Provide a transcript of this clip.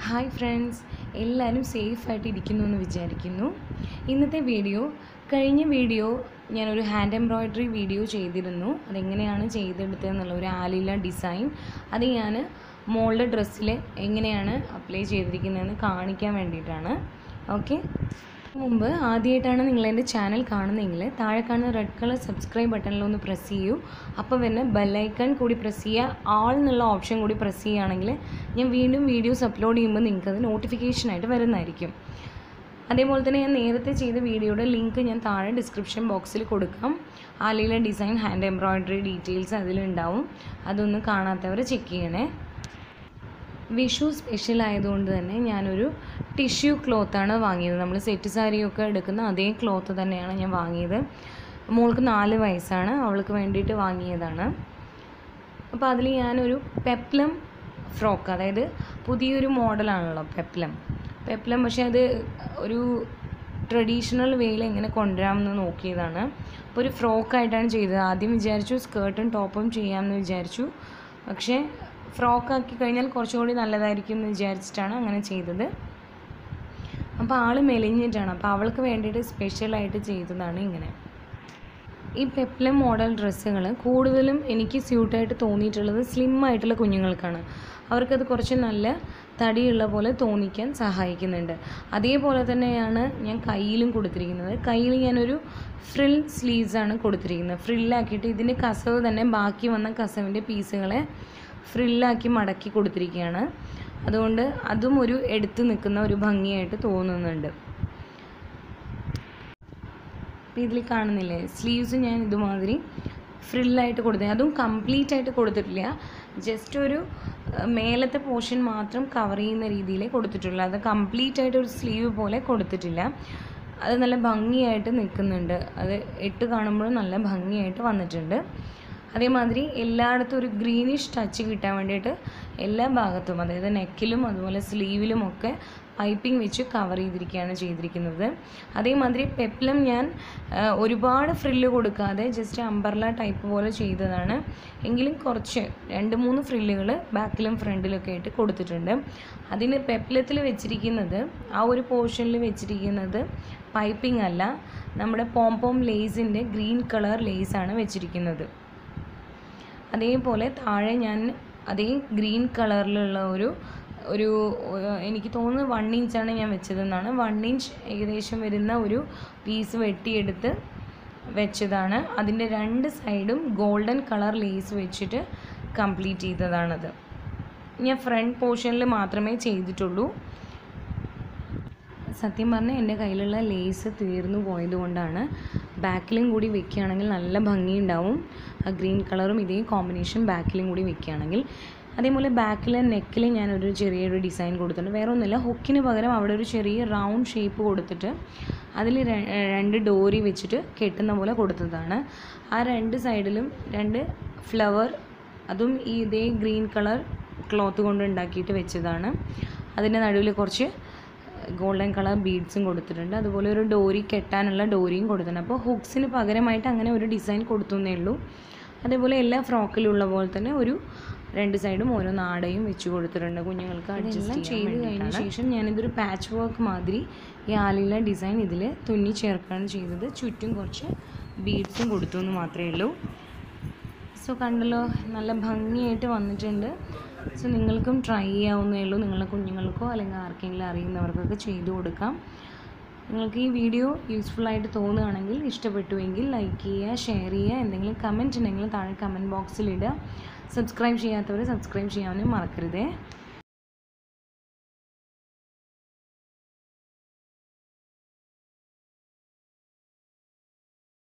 hi friends എല്ലാവരും സേഫായിട്ട് ഇരിക്കുന്നു എന്ന് വിചാരിക്കുന്നു ഇന്നത്തെ വീഡിയോ കഴിഞ്ഞ വീഡിയോ ഞാനൊരു ഹാൻഡ് എംബ്രോയ്ഡറി വീഡിയോ ചെയ്തിരുന്നു അതെങ്ങനെയാണ് ചെയ്തെടുത്തതെന്നുള്ള ഒരു ആലില ഡിസൈൻ അത് ഞാൻ മോളുടെ ഡ്രസ്സിൽ എങ്ങനെയാണ് അപ്ലൈ ചെയ്തിരിക്കുന്നതെന്ന് കാണിക്കാൻ വേണ്ടിയിട്ടാണ് ഓക്കെ മുമ്പ് ആദ്യമായിട്ടാണ് നിങ്ങൾ എൻ്റെ ചാനൽ കാണുന്നതെങ്കിൽ താഴെ കാണുന്ന റെഡ് കളർ സബ്സ്ക്രൈബ് ബട്ടണിലൊന്ന് പ്രസ് ചെയ്യൂ അപ്പോൾ പിന്നെ ബെല്ലൈക്കൺ കൂടി പ്രസ് ചെയ്യുക ആൾ എന്നുള്ള ഓപ്ഷൻ കൂടി പ്രസ് ചെയ്യുകയാണെങ്കിൽ ഞാൻ വീണ്ടും വീഡിയോസ് അപ്ലോഡ് ചെയ്യുമ്പോൾ നിങ്ങൾക്ക് അത് നോട്ടിഫിക്കേഷനായിട്ട് വരുന്നതായിരിക്കും അതേപോലെ തന്നെ ഞാൻ നേരത്തെ ചെയ്ത വീഡിയോയുടെ ലിങ്ക് ഞാൻ താഴെ ഡിസ്ക്രിപ്ഷൻ ബോക്സിൽ കൊടുക്കാം ആലിയിലെ ഡിസൈൻ ഹാൻഡ് എംബ്രോയ്ഡറി ഡീറ്റെയിൽസ് അതിലുണ്ടാവും അതൊന്ന് കാണാത്തവർ ചെക്ക് ചെയ്യണേ വിഷു സ്പെഷ്യൽ ആയതുകൊണ്ട് തന്നെ ഞാനൊരു ടിഷ്യൂ ക്ലോത്താണ് വാങ്ങിയത് നമ്മൾ സെറ്റ് സാരിയൊക്കെ എടുക്കുന്ന അതേ ക്ലോത്ത് തന്നെയാണ് ഞാൻ വാങ്ങിയത് മോൾക്ക് നാല് വയസ്സാണ് അവൾക്ക് വേണ്ടിയിട്ട് വാങ്ങിയതാണ് അപ്പോൾ അതിൽ ഞാനൊരു പെപ്ലം ഫ്രോക്ക് അതായത് പുതിയൊരു മോഡലാണല്ലോ പെപ്ലം പെപ്ലം പക്ഷേ അത് ഒരു ട്രഡീഷണൽ വേയിൽ എങ്ങനെ കൊണ്ടുവരാമെന്ന് നോക്കിയതാണ് അപ്പോൾ ഒരു ഫ്രോക്കായിട്ടാണ് ചെയ്തത് ആദ്യം വിചാരിച്ചു സ്കേർട്ടും ടോപ്പും ചെയ്യാമെന്ന് വിചാരിച്ചു പക്ഷേ ഫ്രോക്കാക്കി കഴിഞ്ഞാൽ കുറച്ചുകൂടി നല്ലതായിരിക്കും എന്ന് വിചാരിച്ചിട്ടാണ് അങ്ങനെ ചെയ്തത് അപ്പോൾ ആൾ മെലിഞ്ഞിട്ടാണ് അപ്പോൾ അവൾക്ക് വേണ്ടിയിട്ട് സ്പെഷ്യലായിട്ട് ചെയ്തതാണ് ഇങ്ങനെ ഈ പെപ്ലം മോഡൽ ഡ്രസ്സുകൾ കൂടുതലും എനിക്ക് സ്യൂട്ടായിട്ട് തോന്നിയിട്ടുള്ളത് സ്ലിം ആയിട്ടുള്ള കുഞ്ഞുങ്ങൾക്കാണ് അവർക്കത് കുറച്ച് നല്ല തടിയുള്ള പോലെ തോന്നിക്കാൻ സഹായിക്കുന്നുണ്ട് അതേപോലെ തന്നെയാണ് ഞാൻ കയ്യിലും കൊടുത്തിരിക്കുന്നത് കയ്യിൽ ഞാനൊരു ഫ്രിൽ സ്ലീവ്സാണ് കൊടുത്തിരിക്കുന്നത് ഫ്രില്ലാക്കിയിട്ട് ഇതിൻ്റെ കസവ് തന്നെ ബാക്കി വന്ന കസവിൻ്റെ പീസുകളെ ഫ്രില്ലാക്കി മടക്കി കൊടുത്തിരിക്കുകയാണ് അതുകൊണ്ട് അതും ഒരു എടുത്തു നിൽക്കുന്ന ഒരു ഭംഗിയായിട്ട് തോന്നുന്നുണ്ട് അപ്പോൾ ഇതിൽ കാണുന്നില്ലേ സ്ലീവ്സ് ഞാൻ ഇതുമാതിരി ഫ്രില്ലായിട്ട് കൊടുത്തത് അതും കംപ്ലീറ്റ് ആയിട്ട് കൊടുത്തിട്ടില്ല ജസ്റ്റ് ഒരു മേലത്തെ പോർഷൻ മാത്രം കവർ ചെയ്യുന്ന രീതിയിലേ കൊടുത്തിട്ടുള്ളൂ അത് കംപ്ലീറ്റ് ആയിട്ട് ഒരു സ്ലീവ് പോലെ കൊടുത്തിട്ടില്ല അത് നല്ല ഭംഗിയായിട്ട് നിൽക്കുന്നുണ്ട് അത് ഇട്ട് കാണുമ്പോഴും നല്ല ഭംഗിയായിട്ട് വന്നിട്ടുണ്ട് അതേമാതിരി എല്ലായിടത്തും ഒരു ഗ്രീനിഷ് ടച്ച് കിട്ടാൻ വേണ്ടിയിട്ട് എല്ലാ ഭാഗത്തും അതായത് നെക്കിലും അതുപോലെ സ്ലീവിലും ഒക്കെ പൈപ്പിംഗ് വെച്ച് കവർ ചെയ്തിരിക്കുകയാണ് ചെയ്തിരിക്കുന്നത് അതേമാതിരി പെപ്ലം ഞാൻ ഒരുപാട് ഫ്രില്ല് കൊടുക്കാതെ ജസ്റ്റ് അമ്പർല ടൈപ്പ് പോലെ ചെയ്തതാണ് എങ്കിലും കുറച്ച് രണ്ട് മൂന്ന് ഫ്രില്ലുകൾ ബാക്കിലും ഫ്രണ്ടിലൊക്കെ ആയിട്ട് കൊടുത്തിട്ടുണ്ട് അതിന് പെപ്ലത്തിൽ വെച്ചിരിക്കുന്നത് ആ ഒരു പോർഷനിൽ വെച്ചിരിക്കുന്നത് പൈപ്പിംഗ് അല്ല നമ്മുടെ പോംപോം ലേസിൻ്റെ ഗ്രീൻ കളർ ലേസാണ് വെച്ചിരിക്കുന്നത് അതേപോലെ താഴെ ഞാൻ അതേ ഗ്രീൻ കളറിലുള്ള ഒരു ഒരു എനിക്ക് തോന്നുന്നു വൺ ഇഞ്ചാണ് ഞാൻ വെച്ചതെന്നാണ് വൺ ഇഞ്ച് ഏകദേശം വരുന്ന ഒരു പീസ് വെട്ടിയെടുത്ത് വെച്ചതാണ് അതിൻ്റെ രണ്ട് സൈഡും ഗോൾഡൻ കളർ ലേസ് വെച്ചിട്ട് കംപ്ലീറ്റ് ചെയ്തതാണത് ഞാൻ ഫ്രണ്ട് പോർഷനിൽ മാത്രമേ ചെയ്തിട്ടുള്ളൂ സത്യം പറഞ്ഞാൽ എൻ്റെ കയ്യിലുള്ള ലേസ് തീർന്നു പോയതുകൊണ്ടാണ് ബാക്കിലും കൂടി വെക്കുകയാണെങ്കിൽ നല്ല ഭംഗിയുണ്ടാവും ആ ഗ്രീൻ കളറും ഇതേ കോമ്പിനേഷൻ ബാക്കിലും കൂടി വെക്കുകയാണെങ്കിൽ അതേപോലെ ബാക്കിൽ നെക്കിൽ ഞാനൊരു ചെറിയൊരു ഡിസൈൻ കൊടുത്തിട്ടുണ്ട് വേറെ ഒന്നുമില്ല ഹുക്കിന് പകരം അവിടെ ഒരു ചെറിയ റൗണ്ട് ഷേപ്പ് കൊടുത്തിട്ട് അതിൽ രണ്ട് ഡോറി വെച്ചിട്ട് കെട്ടുന്ന പോലെ കൊടുത്തതാണ് ആ രണ്ട് സൈഡിലും രണ്ട് ഫ്ലവർ അതും ഈ ഇതേ ഗ്രീൻ കളർ ക്ലോത്ത് കൊണ്ട് ഉണ്ടാക്കിയിട്ട് വെച്ചതാണ് അതിൻ്റെ നടുവിൽ കുറച്ച് ഗോൾഡൻ കളർ ബീഡ്സും കൊടുത്തിട്ടുണ്ട് അതുപോലെ ഒരു ഡോറി കെട്ടാനുള്ള ഡോറിയും കൊടുത്തിട്ടുണ്ട് അപ്പോൾ ഹുക്സിന് പകരമായിട്ട് അങ്ങനെ ഒരു ഡിസൈൻ കൊടുത്തുന്നേ ഉള്ളൂ അതേപോലെ എല്ലാ ഫ്രോക്കിലുള്ള പോലെ തന്നെ ഒരു രണ്ട് സൈഡും ഓരോ നാടയും വെച്ച് കൊടുത്തിട്ടുണ്ട് കുഞ്ഞുങ്ങൾക്ക് അഡ്ജസ്റ്റ് ചെയ്ത് കഴിഞ്ഞ ശേഷം ഞാനിതൊരു പാച്ച് വർക്ക് മാതിരി ഈ ആലില ഡിസൈൻ ഇതിൽ തുന്നി ചേർക്കുകയാണ് ചെയ്തത് ചുറ്റും കുറച്ച് ബീഡ്സും കൊടുത്തു എന്ന് മാത്രമേ ഉള്ളൂ സോ കണ്ടല്ലോ നല്ല ഭംഗിയായിട്ട് വന്നിട്ടുണ്ട് സോ നിങ്ങൾക്കും ട്രൈ ചെയ്യാവുന്നേ ഉള്ളൂ നിങ്ങളുടെ കുഞ്ഞുങ്ങൾക്കോ അല്ലെങ്കിൽ ആർക്കെങ്കിലും അറിയുന്നവർക്കൊക്കെ ചെയ്തു കൊടുക്കാം നിങ്ങൾക്ക് ഈ വീഡിയോ യൂസ്ഫുൾ ആയിട്ട് തോന്നുകയാണെങ്കിൽ ഇഷ്ടപ്പെട്ടുവെങ്കിൽ ലൈക്ക് ചെയ്യുക ഷെയർ ചെയ്യുക എന്തെങ്കിലും കമൻറ്റ് ഉണ്ടെങ്കിൽ താഴെ കമൻറ്റ് ബോക്സിൽ ഇടുക സബ്സ്ക്രൈബ് ചെയ്യാത്തവർ സബ്സ്ക്രൈബ് ചെയ്യാനും മറക്കരുതേ